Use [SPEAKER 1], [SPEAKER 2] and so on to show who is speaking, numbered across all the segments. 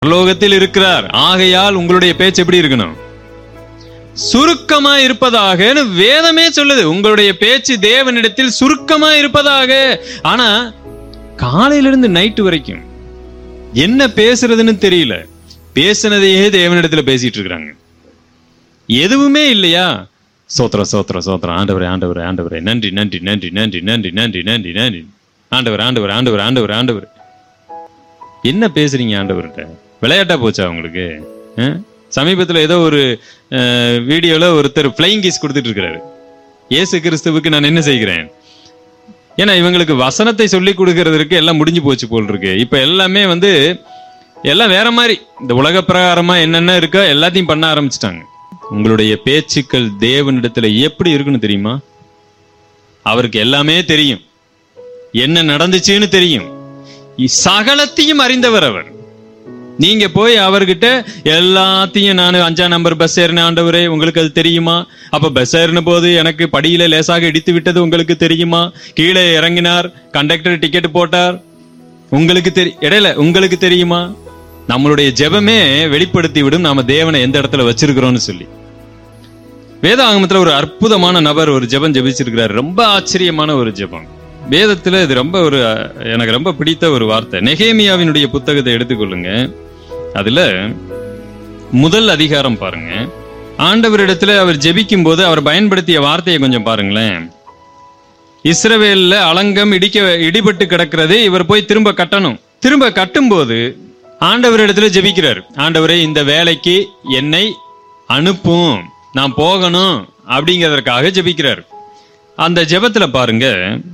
[SPEAKER 1] பரலோகத்தில் இருக்கிறார் ஆகையால் உங்களுடைய பேச்சு எப்படி இருக்கணும் சுருக்கமா இருப்பதாக வேதமே சொல்லுது உங்களுடைய பேச்சு தேவனிடத்தில் சுருக்கமா இருப்பதாக ஆனா காலையிலிருந்து நைட்டு வரைக்கும் என்ன பேசுறதுன்னு தெரியல பேசுனதையே தேவனிடத்துல பேசிட்டு இருக்கிறாங்க எதுவுமே இல்லையா சோத்திரம் சோத்திரம் சோத்திரம் ஆண்டவரே ஆண்டவரே ஆண்டவரே நன்றி நன்றி நன்றி நன்றி நன்றி நன்றி நன்றி நன்றி ஆண்டவர் ஆண்டவர் ஆண்டவர் ஆண்டவர் ஆண்டவர் என்ன பேசுறீங்க ஆண்டவர்கிட்ட விளையாட்டா போச்சா உங்களுக்கு அஹ்? சமீபத்துல ஏதோ ஒரு அஹ், வீடியோல ஒருத்தர் ஃபிளைங் கிஸ் கொடுத்துட்டு இருக்கிறாரு இயேசு கிறிஸ்துவுக்கு நான் என்ன செய்கிறேன் ஏன்னா இவங்களுக்கு வசனத்தை சொல்லி கொடுக்கறதுக்கு எல்லாம் முடிஞ்சு போச்சு போல் இருக்கு இப்ப எல்லாமே வந்து எல்லாம் வேற மாதிரி இந்த உலக பிரகாரமா என்னென்ன இருக்கோ எல்லாத்தையும் பண்ண ஆரம்பிச்சிட்டாங்க உங்களுடைய பேச்சுக்கள் தேவனிடத்துல எப்படி இருக்குன்னு தெரியுமா அவருக்கு எல்லாமே தெரியும் என்ன நடந்துச்சுன்னு தெரியும் இ- சகலத்தையும் அறிந்தவர் அவர் நீங்க போய் அவர்கிட்ட எல்லாத்தையும் நான் அஞ்சாம் நம்பர் பஸ் ஏறின ஆண்டவரே உங்களுக்கு அது தெரியுமா அப்ப பஸ் ஏறின போது எனக்கு படியில லேசாக இடித்து விட்டது உங்களுக்கு தெரியுமா கீழே இறங்கினார் கண்டக்டர் டிக்கெட் போட்டார் உங்களுக்கு தெரி இடையில உங்களுக்கு தெரியுமா நம்மளுடைய ஜெபமே வெளிப்படுத்தி விடும் நாம தேவனை எந்த இடத்துல வச்சிருக்கிறோம்னு சொல்லி வேதாகமத்துல ஒரு அற்புதமான நபர் ஒரு ஜெபம் ஜெபிச்சிருக்கிறார் ரொம்ப ஆச்சரியமான ஒரு ஜெபம் வேதத்துல இது ரொம்ப ஒரு அஹ், எனக்கு ரொம்ப பிடித்த ஒரு வார்த்தை நெகேமியாவினுடைய புத்தகத்தை எடுத்துக்கொள்ளுங்க அதுல முதல் அதிகாரம் பாருங்க ஆண்டவரிடத்துல அவர் ஜெபிக்கும் போது அவர் பயன்படுத்திய வார்த்தையை கொஞ்சம் பாருங்களேன் இஸ்ரவேல்ல அலங்கம் இடிக்க இடிபட்டு கிடக்கிறது இவர் போய் திரும்ப கட்டணும் திரும்ப கட்டும்போது ஆண்டவரிடத்துல ஜெபிக்கிறார் ஆண்டவரே இந்த வேலைக்கு என்னை அனுப்பும் நான் போகணும் அப்படிங்கிறதற்காக ஜெபிக்கிறார் அந்த ஜெபத்துல பாருங்க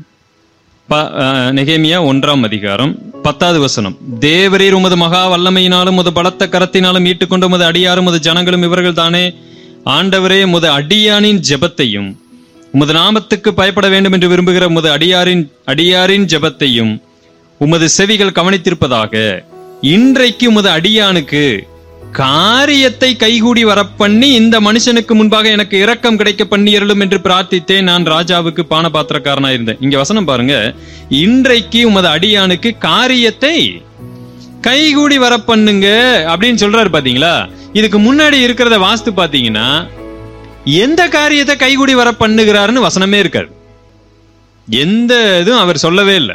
[SPEAKER 1] ப- அஹ், நெகேமியா ஒன்றாம் அதிகாரம் பத்தாவது வசனம் தேவரீர் உமது மகா வல்லமையினாலும் உமது பலத்த கரத்தினாலும் மீட்டுக்கொண்ட உமது அடியாரும் உமது ஜனங்களும் இவர்கள் தானே ஆண்டவரே உமது அடியானின் ஜெபத்தையும் உமது நாமத்துக்கு பயப்பட வேண்டும் என்று விரும்புகிற உமது அடியாரின் அடியாரின் ஜெபத்தையும் உமது செவிகள் கவனித்திருப்பதாக இன்றைக்கு உமது அடியானுக்கு காரியத்தை கைகூடி வரப்பண்ணி இந்த மனுஷனுக்கு முன்பாக எனக்கு இரக்கம் கிடைக்க பண்ணியருளும் என்று பிரார்த்தித்தேன் நான் ராஜாவுக்கு பானபாத்திரக்காரனா இருந்தேன் இங்க வசனம் பாருங்க இன்றைக்கு உமது அடியானுக்கு காரியத்தை கைகூடி வர பண்ணுங்க அப்படின்னு சொல்றாரு பாத்தீங்களா இதுக்கு முன்னாடி இருக்கிறத வாஸ்து பாத்தீங்கன்னா எந்த காரியத்தை கைகூடி வர பண்ணுகிறாருன்னு வசனமே இருக்காது எந்த இதுவும் அவர் சொல்லவே இல்லை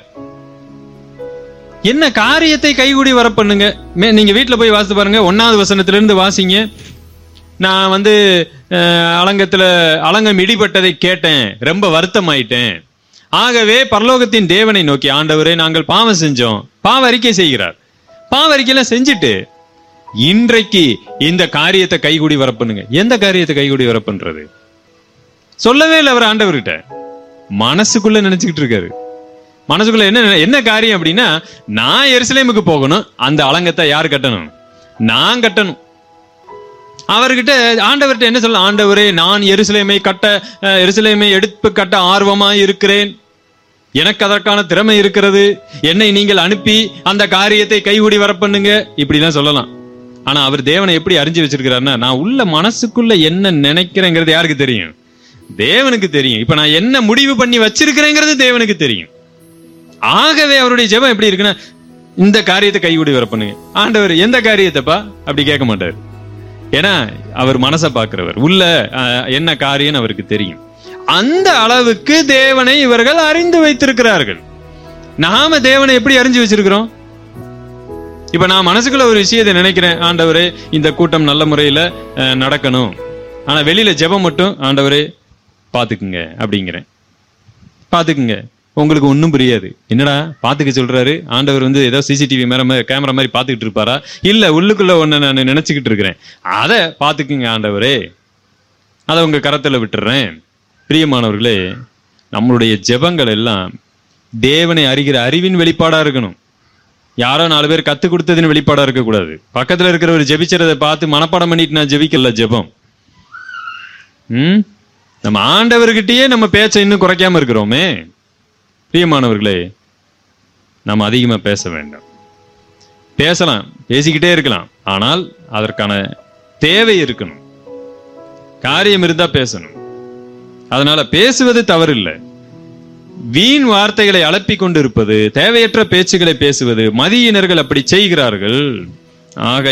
[SPEAKER 1] என்ன காரியத்தை கைகூடி வர பண்ணுங்க மே- நீங்க வீட்ல போய் வாசித்து பாருங்க ஒன்னாவது வசனத்துல இருந்து வாசிங்க நான் வந்து அஹ், அலங்கத்துல அலங்கம் இடிபட்டதை கேட்டேன் ரொம்ப வருத்தமாயிட்டேன் ஆகவே பரலோகத்தின் தேவனை நோக்கி ஆண்டவரே நாங்கள் பாவம் செஞ்சோம் பாவ அறிக்கை செய்கிறார் பாவ அறிக்கையெல்லாம் செஞ்சுட்டு இன்றைக்கு இந்த காரியத்தை கைகூடி வர பண்ணுங்க எந்த காரியத்தை கைகூடி வர பண்றது சொல்லவே இல்லை அவர் ஆண்டவர்கிட்ட மனசுக்குள்ள நினைச்சுக்கிட்டு இருக்காரு மனசுக்குள்ள என்ன நினை- என்ன காரியம் அப்படின்னா நான் எருசலேமுக்கு போகணும் அந்த அலங்கத்தை யார் கட்டணும் நான் கட்டணும் அவர்கிட்ட ஆண்டவர்கிட்ட என்ன சொல்ல ஆண்டவரே நான் எருசலேமை கட்ட அஹ், எருசலேமை எடுப்பு கட்ட ஆர்வமா இருக்கிறேன் எனக்கு அதற்கான திறமை இருக்கிறது என்னை நீங்கள் அனுப்பி அந்த காரியத்தை கைகூடி வர பண்ணுங்க இப்படிலாம் சொல்லலாம் ஆனா அவர் தேவனை எப்படி அறிஞ்சு வச்சிருக்கிறாருன்னா நான் உள்ள மனசுக்குள்ள என்ன நினைக்கிறேங்கிறது யாருக்கு தெரியும் தேவனுக்கு தெரியும் இப்ப நான் என்ன முடிவு பண்ணி வச்சிருக்கிறேங்கிறது தேவனுக்கு தெரியும் ஆகவே அவருடைய ஜெபம் எப்படி இருக்குன்னா இந்த காரியத்தை கைகூடி வர பண்ணுங்க ஆண்டவர் எந்த காரியத்தைப்பா அப்படி கேட்க மாட்டார் ஏன்னா அவர் மனசை பார்க்கிறவர் உள்ள அஹ், என்ன காரியம் அவருக்கு தெரியும் அந்த அளவுக்கு தேவனை இவர்கள் அறிந்து வைத்திருக்கிறார்கள் நாம தேவனை எப்படி அறிஞ்சு வச்சிருக்கிறோம் இப்ப நான் மனசுக்குள்ள ஒரு விஷயத்தை நினைக்கிறேன் ஆண்டவரே இந்த கூட்டம் நல்ல முறையில அஹ், நடக்கணும் ஆனா வெளியில ஜெபம் மட்டும் ஆண்டவரே பாத்துக்குங்க அப்படிங்கிறேன் பாத்துக்குங்க உங்களுக்கு ஒண்ணும் புரியாது என்னடா பாத்துக்க சொல்றாரு ஆண்டவர் வந்து ஏதோ சிசிடிவி மேல கேமரா மாதிரி பாத்துக்கிட்டு இருப்பாரா இல்ல உள்ளுக்குள்ள ஒண்ணு நான் நினைச்சுக்கிட்டு இருக்கிறேன் அத பாத்துக்குங்க ஆண்டவரே அதை உங்க கரத்துல விட்டுறேன் பிரியமானவர்களே நம்மளுடைய ஜெபங்கள் எல்லாம் தேவனை அறிகிற அறிவின் வெளிப்பாடா இருக்கணும் யாரோ நாலு பேர் கத்து கொடுத்ததின் வெளிப்பாடா இருக்க கூடாது பக்கத்துல இருக்கிறவர் ஜெபிச்சறதை பார்த்து மனப்பாடம் பண்ணிட்டு நான் ஜெபிக்கல ஜெபம் ம் நம்ம ஆண்டவர்கிட்டயே நம்ம பேச்சை இன்னும் குறைக்காம இருக்கிறோமே பிரியமானவர்களே நாம் அதிகமா பேச வேண்டாம் பேசலாம் பேசிக்கிட்டே இருக்கலாம் ஆனால் அதற்கான தேவை இருக்கணும் காரியம் இருந்தா பேசணும் அதனால பேசுவது தவறில்லை வீண் வார்த்தைகளை அலப்பிக் கொண்டிருப்பது தேவையற்ற பேச்சுகளை பேசுவது மதியினர்கள் அப்படி செய்கிறார்கள் ஆக